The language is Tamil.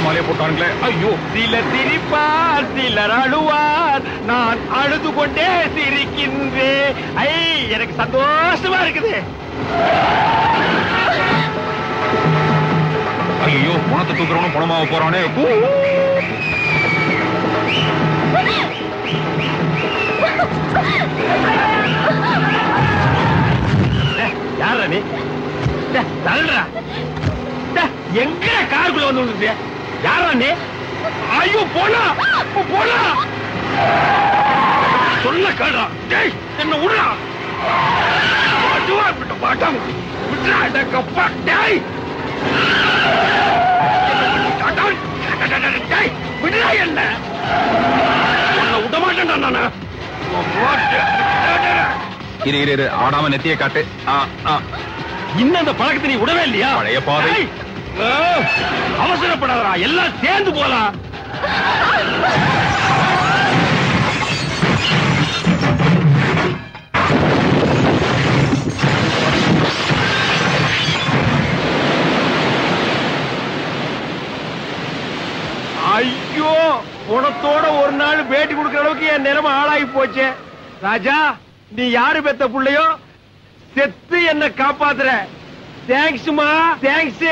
மாலையை போட்டானுங்களே ஐயோ சிலர் சிரிப்பார் சிலர் அழுவார் நான் அழுது கொண்டே சிரிக்கின்றேன் ஐ எனக்கு சந்தோஷமா இருக்குது ஐயோ பணத்தை தூக்குறவனும் பணமாக போறானே கூ. யாரா நீ டேய், தள்ளுடா டேய், எங்க காருக்குள்ள வந்து விழுந்துட்டிய? யாரா நீ ஐயோ போனா போனா சொல்ல கேடா டேய் என்ன விடுறா பாட்டுவா விட்டு பாட்டம் விட்டுறா இந்த கப்பா டேய் என்ன விட்டு டேய் விடுறா என்ன உன்னை விட மாட்டேன்டா நானு உன் போட்டு. டேய், டேய், டேய். இரு இரு இரு ஆடாம நெத்திய காட்டு ஆ, ஆ. இன்னும் அந்த பழக்கத்தை நீ விடவே இல்லையா பழைய பாதை. ஏய், ஆ, அவசரப்படாதடா எல்லாம் சேர்ந்து போலாம் ஐயோ உனத்தோட ஒரு நாள் பேட்டி கொடுக்கிற அளவுக்கு என் நிலைமை ஆளாகி போச்சே ராஜா நீ யாரு பெத்த புள்ளையோ செத்து என்ன காப்பாத்துற தேங்க்ஸ்மா தேங்க்ஸ்